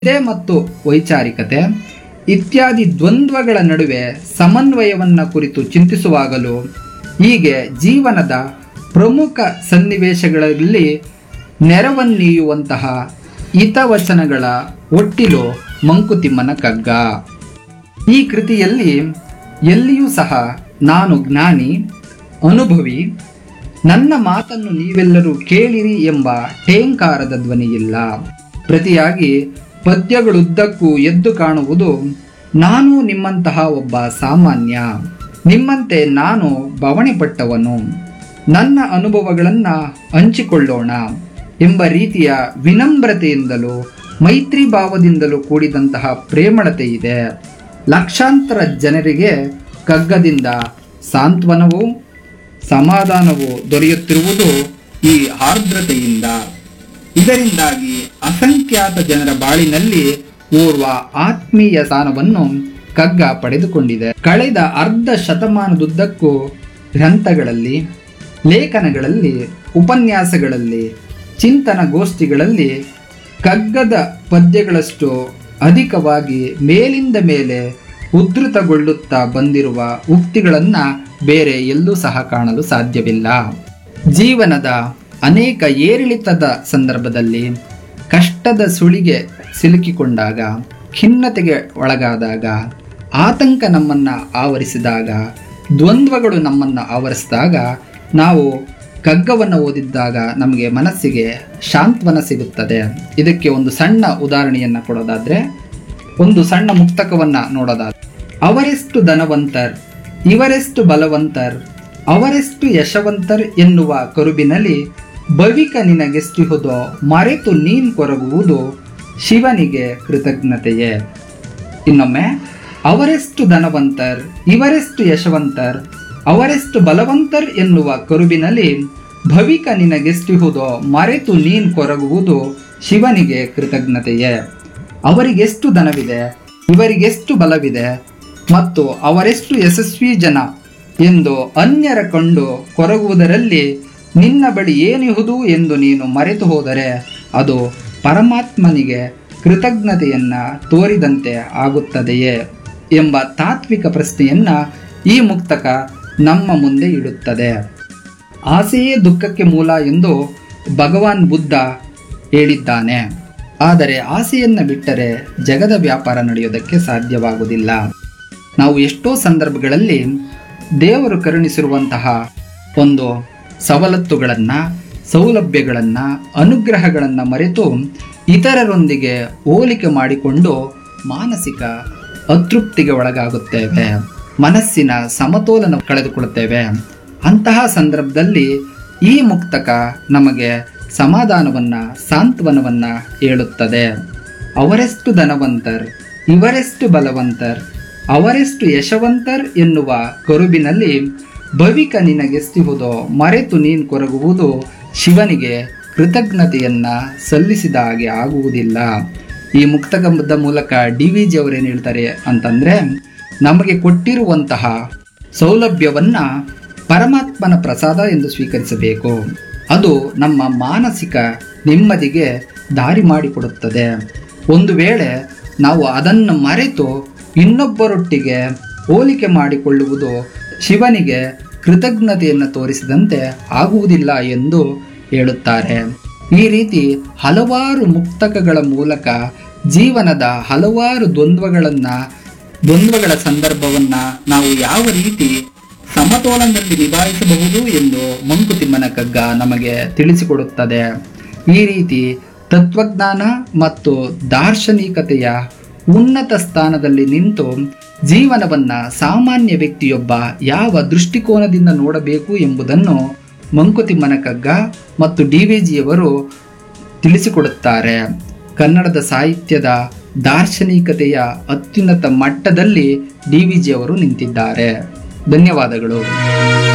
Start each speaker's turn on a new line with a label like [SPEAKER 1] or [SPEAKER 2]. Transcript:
[SPEAKER 1] ಇದೆ ಮತ್ತು ವೈಚಾರಿಕತೆ ಇತ್ಯಾದಿ ದ್ವಂದ್ವಗಳ ನಡುವೆ ಸಮನ್ವಯವನ್ನ ಕುರಿತು ಚಿಂತಿಸುವಾಗಲೂ ಹೀಗೆ ಜೀವನದ ಪ್ರಮುಖ ಸನ್ನಿವೇಶಗಳಲ್ಲಿ ನೆರವನ್ನೀಯುವಂತಹ ಹಿತವಚನಗಳ ಒಟ್ಟಿಲು ಮಂಕುತಿಮ್ಮನ ಕಗ್ಗ ಈ ಕೃತಿಯಲ್ಲಿ ಎಲ್ಲಿಯೂ ಸಹ ನಾನು ಜ್ಞಾನಿ ಅನುಭವಿ ನನ್ನ ಮಾತನ್ನು ನೀವೆಲ್ಲರೂ ಕೇಳಿರಿ ಎಂಬ ಠೇಂಕಾರದ ಧ್ವನಿಯಿಲ್ಲ ಪ್ರತಿಯಾಗಿ ಪದ್ಯಗಳುದ್ದಕ್ಕೂ ಎದ್ದು ಕಾಣುವುದು ನಾನು ನಿಮ್ಮಂತಹ ಒಬ್ಬ ಸಾಮಾನ್ಯ ನಿಮ್ಮಂತೆ ನಾನು ಬವಣೆಪಟ್ಟವನು ನನ್ನ ಅನುಭವಗಳನ್ನ ಹಂಚಿಕೊಳ್ಳೋಣ ಎಂಬ ರೀತಿಯ ವಿನಮ್ರತೆಯಿಂದಲೂ ಮೈತ್ರಿ ಭಾವದಿಂದಲೂ ಕೂಡಿದಂತಹ ಪ್ರೇಮಳತೆ ಇದೆ ಲಕ್ಷಾಂತರ ಜನರಿಗೆ ಕಗ್ಗದಿಂದ ಸಾಂತ್ವನವೂ ಸಮಾಧಾನವು ದೊರೆಯುತ್ತಿರುವುದು ಈ ಆರ್ದ್ರತೆಯಿಂದ ಇದರಿಂದಾಗಿ ಅಸಂಖ್ಯಾತ ಜನರ ಬಾಳಿನಲ್ಲಿ ಓರ್ವ ಆತ್ಮೀಯ ಸ್ಥಾನವನ್ನು ಕಗ್ಗ ಪಡೆದುಕೊಂಡಿದೆ ಕಳೆದ ಅರ್ಧ ಶತಮಾನದುದ್ದಕ್ಕೂ ಗ್ರಂಥಗಳಲ್ಲಿ ಲೇಖನಗಳಲ್ಲಿ ಉಪನ್ಯಾಸಗಳಲ್ಲಿ ಚಿಂತನ ಗೋಷ್ಠಿಗಳಲ್ಲಿ ಕಗ್ಗದ ಪದ್ಯಗಳಷ್ಟು ಅಧಿಕವಾಗಿ ಮೇಲಿಂದ ಮೇಲೆ ಉದ್ಧೃತಗೊಳ್ಳುತ್ತಾ ಬಂದಿರುವ ಉಕ್ತಿಗಳನ್ನ ಬೇರೆ ಎಲ್ಲೂ ಸಹ ಕಾಣಲು ಸಾಧ್ಯವಿಲ್ಲ ಜೀವನದ ಅನೇಕ ಏರಿಳಿತದ ಸಂದರ್ಭದಲ್ಲಿ ಕಷ್ಟದ ಸುಳಿಗೆ ಸಿಲುಕಿಕೊಂಡಾಗ ಖಿನ್ನತೆಗೆ ಒಳಗಾದಾಗ ಆತಂಕ ನಮ್ಮನ್ನ ಆವರಿಸಿದಾಗ ದ್ವಂದ್ವಗಳು ನಮ್ಮನ್ನ ಆವರಿಸಿದಾಗ ನಾವು ಕಗ್ಗವನ್ನು ಓದಿದ್ದಾಗ ನಮಗೆ ಮನಸ್ಸಿಗೆ ಶಾಂತ್ವನ ಸಿಗುತ್ತದೆ ಇದಕ್ಕೆ ಒಂದು ಸಣ್ಣ ಉದಾಹರಣೆಯನ್ನ ಕೊಡೋದಾದ್ರೆ ಒಂದು ಸಣ್ಣ ಮುಕ್ತಕವನ್ನ ನೋಡೋದಾದ್ರೆ ಅವರೆಷ್ಟು ಧನವಂತರ್ ಇವರೆಷ್ಟು ಬಲವಂತರ್ ಅವರೆಷ್ಟು ಯಶವಂತರ್ ಎನ್ನುವ ಕರುಬಿನಲ್ಲಿ ಭವಿಕ ನಿನಗೆಷ್ಟಿಹುದೋ ಮರೆತು ನೀನ್ ಕೊರಗುವುದು ಶಿವನಿಗೆ ಕೃತಜ್ಞತೆಯೇ ಇನ್ನೊಮ್ಮೆ ಅವರೆಷ್ಟು ಧನವಂತರ್ ಇವರೆಷ್ಟು ಯಶವಂತರ್ ಅವರೆಷ್ಟು ಬಲವಂತರ್ ಎನ್ನುವ ಕರುಬಿನಲ್ಲಿ ಭವಿಕ ನಿನಗೆಷ್ಟಿಹುದೋ ಮರೆತು ನೀನ್ ಕೊರಗುವುದು ಶಿವನಿಗೆ ಕೃತಜ್ಞತೆಯೇ ಅವರಿಗೆಷ್ಟು ಧನವಿದೆ ಇವರಿಗೆಷ್ಟು ಬಲವಿದೆ ಮತ್ತು ಅವರೆಷ್ಟು ಯಶಸ್ವಿ ಜನ ಎಂದು ಅನ್ಯರ ಕಂಡು ಕೊರಗುವುದರಲ್ಲಿ ನಿನ್ನ ಬಳಿ ಏನಿಹುದು ಎಂದು ನೀನು ಮರೆತು ಹೋದರೆ ಅದು ಪರಮಾತ್ಮನಿಗೆ ಕೃತಜ್ಞತೆಯನ್ನ ತೋರಿದಂತೆ ಆಗುತ್ತದೆಯೇ ಎಂಬ ತಾತ್ವಿಕ ಪ್ರಶ್ನೆಯನ್ನ ಈ ಮುಕ್ತಕ ನಮ್ಮ ಮುಂದೆ ಇಡುತ್ತದೆ ಆಸೆಯೇ ದುಃಖಕ್ಕೆ ಮೂಲ ಎಂದು ಭಗವಾನ್ ಬುದ್ಧ ಹೇಳಿದ್ದಾನೆ ಆದರೆ ಆಸೆಯನ್ನ ಬಿಟ್ಟರೆ ಜಗದ ವ್ಯಾಪಾರ ನಡೆಯೋದಕ್ಕೆ ಸಾಧ್ಯವಾಗುವುದಿಲ್ಲ ನಾವು ಎಷ್ಟೋ ಸಂದರ್ಭಗಳಲ್ಲಿ ದೇವರು ಕರುಣಿಸಿರುವಂತಹ ಒಂದು ಸವಲತ್ತುಗಳನ್ನು ಸೌಲಭ್ಯಗಳನ್ನು ಅನುಗ್ರಹಗಳನ್ನು ಮರೆತು ಇತರರೊಂದಿಗೆ ಹೋಲಿಕೆ ಮಾಡಿಕೊಂಡು ಮಾನಸಿಕ ಅತೃಪ್ತಿಗೆ ಒಳಗಾಗುತ್ತೇವೆ ಮನಸ್ಸಿನ ಸಮತೋಲನ ಕಳೆದುಕೊಳ್ಳುತ್ತೇವೆ ಅಂತಹ ಸಂದರ್ಭದಲ್ಲಿ ಈ ಮುಕ್ತಕ ನಮಗೆ ಸಮಾಧಾನವನ್ನ ಸಾಂತ್ವನವನ್ನ ಹೇಳುತ್ತದೆ ಅವರೆಷ್ಟು ಧನವಂತರ್ ಇವರೆಷ್ಟು ಬಲವಂತರ್ ಅವರೆಷ್ಟು ಯಶವಂತರ್ ಎನ್ನುವ ಕರುಬಿನಲ್ಲಿ ಭವಿಕ ನಿನಗೆಷ್ಟಿಹುದೋ ಮರೆತು ನೀನ್ ಕೊರಗುವುದು ಶಿವನಿಗೆ ಕೃತಜ್ಞತೆಯನ್ನ ಸಲ್ಲಿಸಿದ ಹಾಗೆ ಆಗುವುದಿಲ್ಲ ಈ ಮುಕ್ತಕದ ಮೂಲಕ ಡಿ ವಿ ಜಿ ಅವರೇನು ಹೇಳ್ತಾರೆ ಅಂತಂದ್ರೆ ನಮಗೆ ಕೊಟ್ಟಿರುವಂತಹ ಸೌಲಭ್ಯವನ್ನ ಪರಮಾತ್ಮನ ಪ್ರಸಾದ ಎಂದು ಸ್ವೀಕರಿಸಬೇಕು ಅದು ನಮ್ಮ ಮಾನಸಿಕ ನೆಮ್ಮದಿಗೆ ದಾರಿ ಮಾಡಿಕೊಡುತ್ತದೆ ಒಂದು ವೇಳೆ ನಾವು ಅದನ್ನು ಮರೆತು ಇನ್ನೊಬ್ಬರೊಟ್ಟಿಗೆ ಹೋಲಿಕೆ ಮಾಡಿಕೊಳ್ಳುವುದು ಶಿವನಿಗೆ ಕೃತಜ್ಞತೆಯನ್ನು ತೋರಿಸಿದಂತೆ ಆಗುವುದಿಲ್ಲ ಎಂದು ಹೇಳುತ್ತಾರೆ ಈ ರೀತಿ ಹಲವಾರು ಮುಕ್ತಕಗಳ ಮೂಲಕ ಜೀವನದ ಹಲವಾರು ದ್ವಂದ್ವಗಳನ್ನ ದ್ವಂದ್ವಗಳ ಸಂದರ್ಭವನ್ನ ನಾವು ಯಾವ ರೀತಿ ಸಮತೋಲನದಲ್ಲಿ ನಿಭಾಯಿಸಬಹುದು ಎಂದು ಮಂಕುತಿಮ್ಮನ ಕಗ್ಗ ನಮಗೆ ತಿಳಿಸಿಕೊಡುತ್ತದೆ ಈ ರೀತಿ ತತ್ವಜ್ಞಾನ ಮತ್ತು ದಾರ್ಶನಿಕತೆಯ ಉನ್ನತ ಸ್ಥಾನದಲ್ಲಿ ನಿಂತು ಜೀವನವನ್ನ ಸಾಮಾನ್ಯ ವ್ಯಕ್ತಿಯೊಬ್ಬ ಯಾವ ದೃಷ್ಟಿಕೋನದಿಂದ ನೋಡಬೇಕು ಎಂಬುದನ್ನು ಮಂಕುತಿಮ್ಮನ ಕಗ್ಗ ಮತ್ತು ಡಿ ವಿ ಜಿಯವರು ತಿಳಿಸಿಕೊಡುತ್ತಾರೆ ಕನ್ನಡದ ಸಾಹಿತ್ಯದ ದಾರ್ಶನಿಕತೆಯ ಅತ್ಯುನ್ನತ ಮಟ್ಟದಲ್ಲಿ ಡಿ ವಿ ಜಿ ಅವರು ನಿಂತಿದ್ದಾರೆ ಧನ್ಯವಾದಗಳು